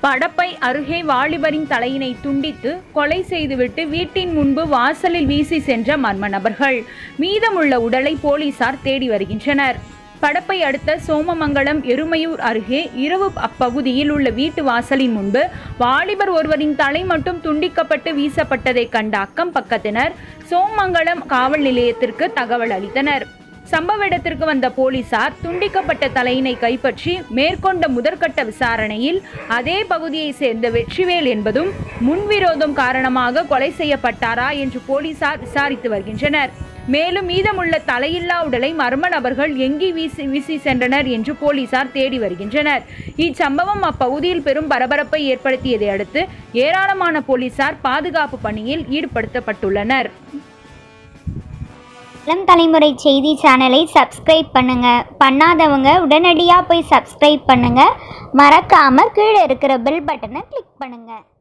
படப்பை அருகே வாலிபரின் தலையினை துண்டித்து கொலை செய்துவிட்டு வீட்டின் முன்பு வாசலில் வீசி சென்ற மர்ம நபர்கள் மீதமுள்ள உடலை போலீசார் தேடி வருகின்றனர் படப்பை அடுத்த சோமமங்கலம் எருமையூர் அருகே இரவு அப்பகுதியில் உள்ள வீட்டு வாசலின் முன்பு வாலிபர் ஒருவரின் தலை மட்டும் துண்டிக்கப்பட்டு வீசப்பட்டதை கண்ட அக்கம் பக்கத்தினர் சோமங்கலம் காவல் நிலையத்திற்கு தகவல் அளித்தனர் சம்பவ இடத்திற்கு வந்த போலீசார் துண்டிக்கப்பட்ட தலையினை கைப்பற்றி மேற்கொண்ட முதற்கட்ட விசாரணையில் அதே பகுதியை சேர்ந்த வெற்றிவேல் என்பதும் முன்விரோதம் காரணமாக கொலை செய்யப்பட்டாரா என்று போலீசார் விசாரித்து வருகின்றனர் மேலும் மீதமுள்ள தலையில்லா உடலை மர்ம நபர்கள் எங்கி வீசி வீசி சென்றனர் என்று போலீசார் தேடி வருகின்றனர் இச்சம்பவம் அப்பகுதியில் பெரும் பரபரப்பை ஏற்படுத்தியதை அடுத்து ஏராளமான போலீசார் பாதுகாப்பு பணியில் ஈடுபடுத்தப்பட்டுள்ளனர் இளம் தலைமுறை செய்தி சேனலை சப்ஸ்கிரைப் பண்ணுங்க பண்ணாதவங்க உடனடியாக போய் சப்ஸ்கிரைப் பண்ணுங்க மறக்காம கீழே இருக்கிற பெல் பட்டனை கிளிக் பண்ணுங்க